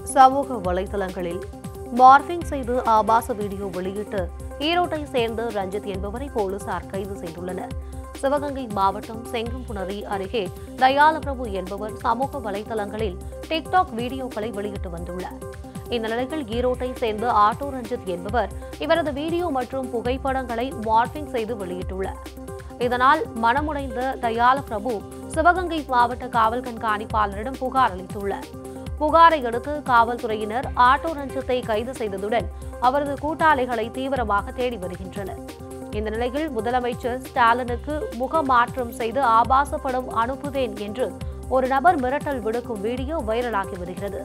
சமூக வலைதளங்களில் மார்பிங் செய்து ஆபாச வீடியோ வெளியிட்டு ஈரோட்டை சேர்ந்த ரஞ்சித் என்பவரை போலீசார் கைது செய்துள்ளனர் சிவகங்கை மாவட்டம் செங்கம்புணரி அருகே தயாலபிரபு என்பவர் சமூக வலைதளங்களில் டிக்டாக் வீடியோக்களை வெளியிட்டு வந்துள்ளார் இந்த நிலையில் ஈரோட்டை சேர்ந்த ஆட்டோ ரஞ்சித் என்பவர் இவரது வீடியோ மற்றும் புகைப்படங்களை மார்பிங் செய்து வெளியிட்டுள்ளார் இதனால் மனமுடைந்த தயால பிரபு சிவகங்கை மாவட்ட காவல் கண்காணிப்பாளரிடம் புகார் அளித்துள்ளார் புகாரை அடுத்து காவல்துறையினர் ஆட்டோ ரஞ்சித்தை கைது செய்ததுடன் அவரது கூட்டாளிகளை தீவிரமாக தேடி வருகின்றனர் இந்த நிலையில் முதலமைச்சர் ஸ்டாலினுக்கு முகமாற்றம் செய்து ஆபாச படம் அனுப்புவேன் என்று ஒரு நபர் மிரட்டல் விடுக்கும் வீடியோ வைரலாகி வருகிறது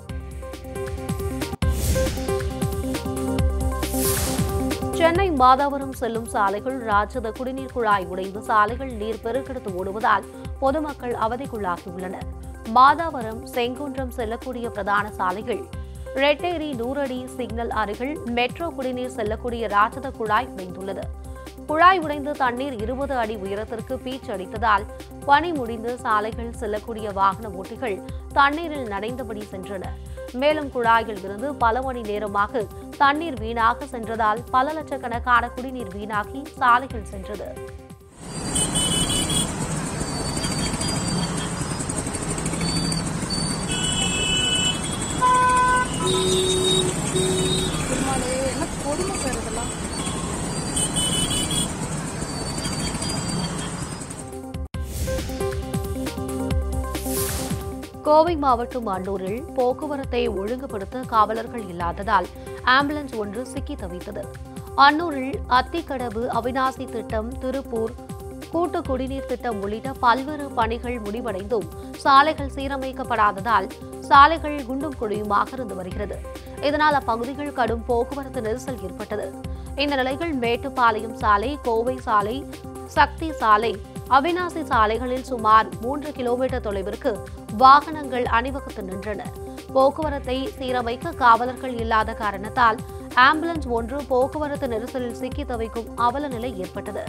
சென்னை மாதாவரம் செல்லும் சாலைகள் ராட்சத குடிநீர் குழாய் உடைந்து சாலைகள் நீர் பெருக்கெடுத்து ஓடுவதால் பொதுமக்கள் அவதிக்குள்ளாகியுள்ளனர் மாதாவரம் செங்குன்றம் செல்லக்கூடிய பிரதான சாலைகள் ரெட்டேரி நூறடி சிக்னல் அருகில் மெட்ரோ குடிநீர் செல்லக்கூடிய ராட்சத குழாய் உடைந்துள்ளது குழாய் உடைந்து தண்ணீர் இருபது அடி உயரத்திற்கு பீச் அடித்ததால் பனி முடிந்து சாலைகள் செல்லக்கூடிய வாகன ஓட்டிகள் தண்ணீரில் நனைந்தபடி சென்றனர் மேலும் குழாயில் இருந்து பல மணி நேரமாக தண்ணீர் வீணாக சென்றதால் பல லட்சக்கணக்கான குடிநீர் வீணாகி சாலைகள் சென்றது என்ன கொடுமை சார் இதெல்லாம் கோவை மாவட்டம் அன்னூரில் போக்குவரத்தை ஒழுங்குபடுத்த காவலர்கள் இல்லாததால் ஆம்புலன்ஸ் ஒன்று சிக்கி தவித்தது அன்னூரில் அத்திக்கடவு அவிநாசி திட்டம் திருப்பூர் கூட்டு குடிநீர் திட்டம் உள்ளிட்ட பல்வேறு பணிகள் முடிவடைந்தும் சாலைகள் சீரமைக்கப்படாததால் சாலைகள் குண்டும் குழியுமாக இருந்து வருகிறது இதனால் அப்பகுதிகள் கடும் போக்குவரத்து நெரிசல் ஏற்பட்டது இந்த நிலையில் மேட்டுப்பாளையம் சாலை கோவை சாலை சக்தி சாலை அவிநாசி சாலைகளில் சுமார் மூன்று கிலோமீட்டர் தொலைவிற்கு வாகனங்கள் அணிவகுத்து நின்றன போக்குவரத்தை சீரமைக்க காவலர்கள் இல்லாத காரணத்தால் ஆம்புலன்ஸ் ஒன்று போக்குவரத்து நெரிசலில் சிக்கி தவிக்கும் அவல நிலை ஏற்பட்டது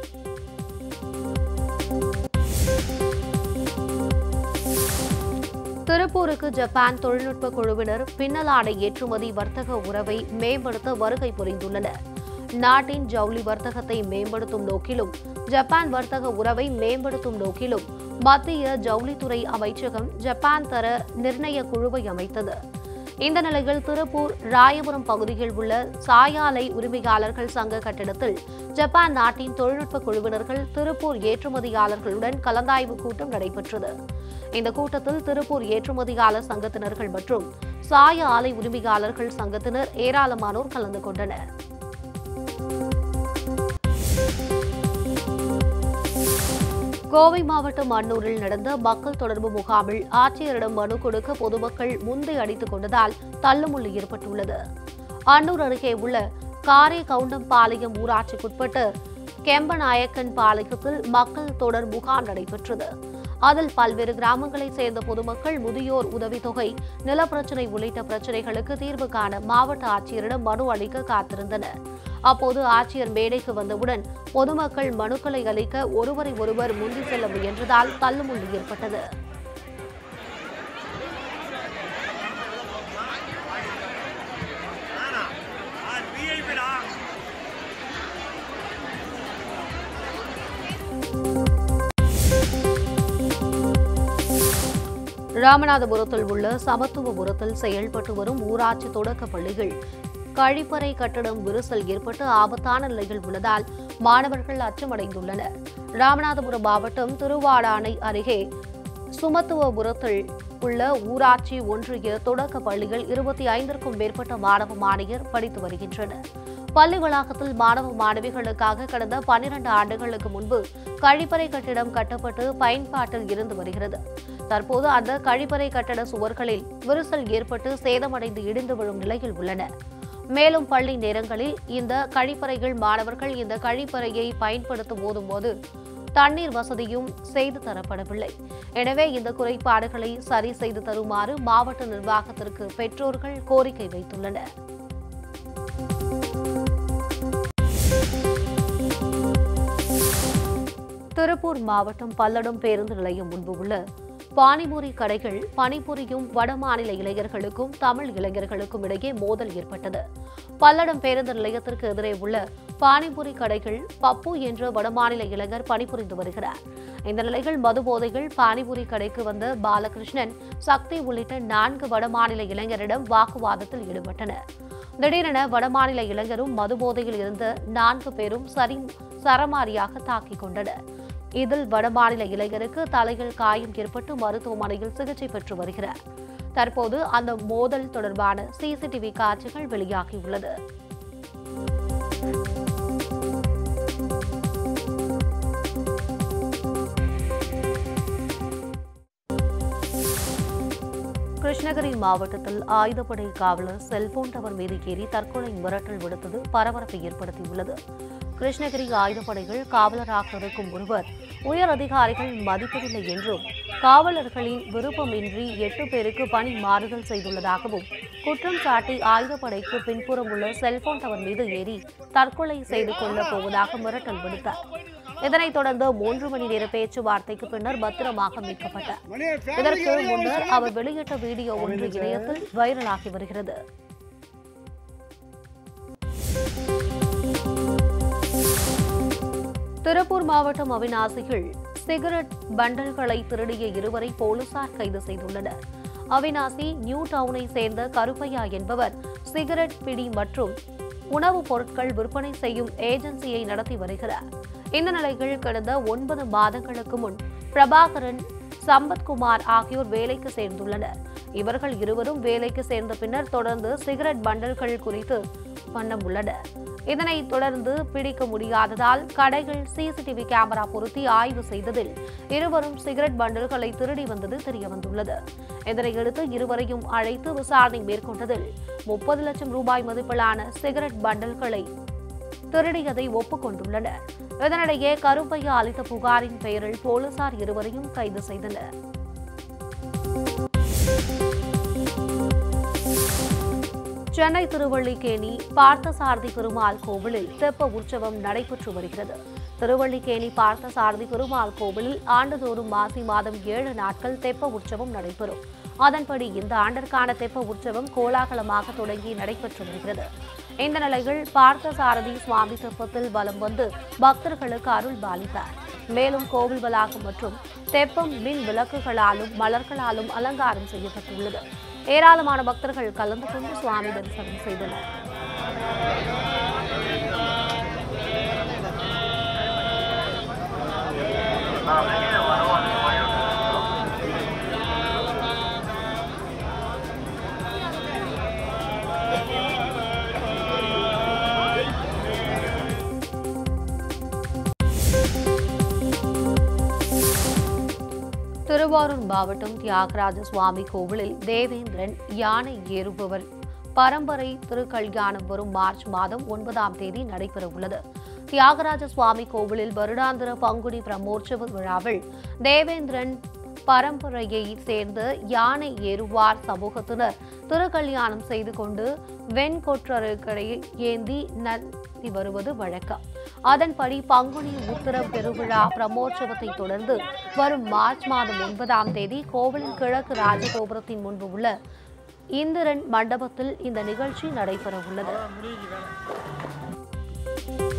திருப்பூருக்கு ஜப்பான் தொழில்நுட்ப குழுவினர் பின்னலாடை ஏற்றுமதி வர்த்தக உறவை மேம்படுத்த வருகை புரிந்துள்ளனர் நாட்டின் ஜவுளி வர்த்தகத்தை மேம்படுத்தும் நோக்கிலும் ஜப்பான் வர்த்தக உறவை மேம்படுத்தும் நோக்கிலும் மத்திய ஜவுளித்துறை அமைச்சகம் ஜப்பான் தர நிர்ணய குழுவை அமைத்தது இந்த நிலையில் திருப்பூர் ராயபுரம் பகுதியில் உள்ள சாயாலை உரிமையாளர்கள் சங்க கட்டிடத்தில் ஜப்பான் நாட்டின் தொழில்நுட்ப குழுவினர்கள் திருப்பூர் ஏற்றுமதியாளர்களுடன் கலந்தாய்வு கூட்டம் நடைபெற்றது இந்த கூட்டத்தில் திருப்பூர் ஏற்றுமதியாளர் சங்கத்தினர்கள் மற்றும் சாய ஆலை உரிமையாளர்கள் சங்கத்தினர் ஏராளமானோர் கலந்து கொண்டனர் கோவை மாவட்டம் அன்னூரில் நடந்த மக்கள் தொடர்பு முகாமில் ஆட்சியரிடம் மனு கொடுக்க பொதுமக்கள் முந்தை அடித்துக் கொண்டதால் தள்ளுமுள்ளு ஏற்பட்டுள்ளது அன்னூர் அருகே உள்ள காரே கவுண்டம்பாளையம் ஊராட்சிக்குட்பட்ட கெம்பநாயக்கன் பாளையத்தில் மக்கள் தொடர் முகாம் நடைபெற்றது அதில் பல்வேறு கிராமங்களைச் சேர்ந்த பொதுமக்கள் முதியோர் உதவித்தொகை நிலப்பிரச்சினை உள்ளிட்ட பிரச்சினைகளுக்கு தீர்வு காண மாவட்ட ஆட்சியரிடம் மனு அளிக்க காத்திருந்தனர் அப்போது ஆட்சியர் மேடைக்கு வந்தவுடன் பொதுமக்கள் மனுக்களை அளிக்க ஒருவரை ஒருவர் முந்தி செல்ல முயன்றதால் தள்ளுமுள்ளு ஏற்பட்டது ராமநாதபுரத்தில் உள்ள சமத்துவபுரத்தில் செயல்பட்டு வரும் ஊராட்சி தொடக்க பள்ளிகள் கழிப்பறை கட்டடம் விரிசல் ஏற்பட்டு ஆபத்தான நிலையில் உள்ளதால் மாணவர்கள் அச்சமடைந்துள்ளனர் ராமநாதபுரம் மாவட்டம் திருவாடானை அருகே சுமத்துவபுரத்தில் உள்ள ஊராட்சி ஒன்றிய தொடக்க பள்ளிகள் இருபத்தி ஐந்திற்கும் மேற்பட்ட மாணவ மாணவியர் படித்து வருகின்றனர் பள்ளி வளாகத்தில் மாணவ மாணவிகளுக்காக கடந்த பன்னிரண்டு ஆண்டுகளுக்கு முன்பு கழிப்பறை கட்டிடம் கட்டப்பட்டு பயன்பாட்டில் இருந்து வருகிறது தற்போது அந்த கழிப்பறை கட்டட சுவர்களில் விரிசல் ஏற்பட்டு சேதமடைந்து இடிந்து விழும் நிலையில் உள்ளன மேலும் பள்ளி நேரங்களில் இந்த கழிப்பறைகள் மாணவர்கள் இந்த கழிப்பறையை பயன்படுத்தும் போதும்போது தண்ணீர் வசதியும் செய்து தரப்படவில்லை எனவே இந்த குறைபாடுகளை சரி செய்து தருமாறு மாவட்ட நிர்வாகத்திற்கு பெற்றோர்கள் கோரிக்கை வைத்துள்ளனர் திருப்பூர் மாவட்டம் பல்லடம் பேருந்து நிலையம் முன்பு உள்ள பானிபூரி கடைகள் பணிபுரியும் வடமாநில இளைஞர்களுக்கும் தமிழ் இளைஞர்களுக்கும் இடையே மோதல் ஏற்பட்டது பல்லடம் பேருந்து நிலையத்திற்கு எதிரே உள்ள பானிபூரி கடைகள் பப்பு என்ற வடமாநில இளைஞர் பணிபுரிந்து வருகிறார் இந்த நிலையில் மது போதைகள் பானிபூரி கடைக்கு வந்த பாலகிருஷ்ணன் சக்தி உள்ளிட்ட நான்கு வடமாநில இளைஞரிடம் வாக்குவாதத்தில் ஈடுபட்டனர் திடீரென வடமாநில இளைஞரும் மது போதையில் இருந்த நான்கு பேரும் சரி சரமாரியாக தாக்கிக் கொண்டனர் இதில் வடமாநில இளைஞருக்கு தலையில் காயம் ஏற்பட்டு மருத்துவமனையில் சிகிச்சை பெற்று வருகிறார் தற்போது அந்த மோதல் தொடர்பான சிசிடிவி காட்சிகள் வெளியாகியுள்ளது கிருஷ்ணகிரி மாவட்டத்தில் ஆயுதப்படை காவலர் செல்போன் டவர் மீது ஏறி தற்கொலை மிரட்டல் விடுத்தது பரபரப்பை ஏற்படுத்தியுள்ளது கிருஷ்ணகிரி ஆயுதப்படைகள் காவலராக இருக்கும் ஒருவர் உயர் அதிகாரிகள் மதிப்பதில்லை என்றும் காவலர்களின் விருப்பமின்றி எட்டு பேருக்கு பணி மாறுதல் செய்துள்ளதாகவும் குற்றம் சாட்டி ஆயுதப்படைக்கு பின்புறம் உள்ள செல்போன் டவர் மீது ஏறி தற்கொலை செய்து கொள்ளப் போவதாக மிரட்டல் விடுத்தார் இதனைத் தொடர்ந்து மூன்று மணி நேர பேச்சுவார்த்தைக்கு பின்னர் பத்திரமாக மீட்கப்பட்டார் இதற்கு முன்னர் அவர் வெளியிட்ட வீடியோ ஒன்று இணையத்தில் வைரலாகி வருகிறது திருப்பூர் மாவட்டம் அவிநாசியில் சிகரெட் பண்டல்களை திருடிய இருவரை போலீசார் கைது செய்துள்ளனர் அவிநாசி நியூ டவுனை சேர்ந்த கருப்பையா என்பவர் சிகரெட் பிடி மற்றும் உணவுப் பொருட்கள் விற்பனை செய்யும் ஏஜென்சியை நடத்தி வருகிறார் இந்த நிலையில் கடந்த ஒன்பது மாதங்களுக்கு முன் பிரபாகரன் சம்பத்குமார் ஆகியோர் வேலைக்கு சேர்ந்துள்ளனர் இவர்கள் இருவரும் வேலைக்கு சேர்ந்த பின்னர் தொடர்ந்து சிகரெட் பண்டல்கள் குறித்து வண்ணம் உள்ளனர் இதனைத் தொடர்ந்து பிடிக்க முடியாததால் கடைகள் சிசிடிவி கேமரா பொருத்தி ஆய்வு செய்ததில் இருவரும் சிகரெட் பண்டல்களை திருடி வந்தது தெரியவந்துள்ளது இதனையடுத்து இருவரையும் அழைத்து விசாரணை மேற்கொண்டதில் முப்பது லட்சம் ரூபாய் மதிப்பிலான சிகரெட் பண்டல்களை திருடியதை ஒப்புக்கொண்டுள்ளனர் இதனிடையே கருப்பையா அளித்த புகாரின் பெயரில் போலீசார் இருவரையும் கைது செய்தனர் சென்னை திருவள்ளிக்கேணி பார்த்தசாரதி பெருமாள் கோவிலில் தெப்ப உற்சவம் நடைபெற்று வருகிறது திருவள்ளிக்கேணி பார்த்தசாரதி பெருமாள் கோவிலில் ஆண்டுதோறும் மாசி மாதம் ஏழு நாட்கள் தெப்ப உற்சவம் நடைபெறும் அதன்படி இந்த ஆண்டிற்கான தெப்ப உற்சவம் கோலாகலமாக தொடங்கி நடைபெற்று வருகிறது இந்த நிலையில் பார்த்தசாரதி சுவாமி தெப்பத்தில் வலம் வந்து பக்தர்களுக்கு அருள் பாலித்தார் மேலும் கோவில் வளாகம் மற்றும் தெப்பம் மின் விளக்குகளாலும் மலர்களாலும் அலங்காரம் செய்யப்பட்டுள்ளது ஏராளமான பக்தர்கள் கலந்து கொண்டு சுவாமி தரிசனம் செய்தனர் திருவாரூர் மாவட்டம் தியாகராஜ சுவாமி கோவிலில் தேவேந்திரன் யானை ஏறுபவர் பரம்பரை திருக்கல்யாணம் வரும் மார்ச் மாதம் ஒன்பதாம் தேதி நடைபெறவுள்ளது தியாகராஜ சுவாமி கோவிலில் வருடாந்திர பங்குனி பிரம்மோற்சவ விழாவில் தேவேந்திரன் பரம்பரையை சேர்ந்த யானை ஏறுவார் சமூகத்தினர் திருக்கல்யாணம் செய்து கொண்டு வெண்கொற்றர்களை ஏந்தி நடத்தி வருவது வழக்கம் அதன்படி பங்குனி உத்தர பெருவிழா பிரம்மோற்சவத்தை தொடர்ந்து வரும் மார்ச் மாதம் ஒன்பதாம் தேதி கோவிலின் கிழக்கு ராஜகோபுரத்தின் முன்பு உள்ள இந்திரன் மண்டபத்தில் இந்த நிகழ்ச்சி நடைபெறவுள்ளது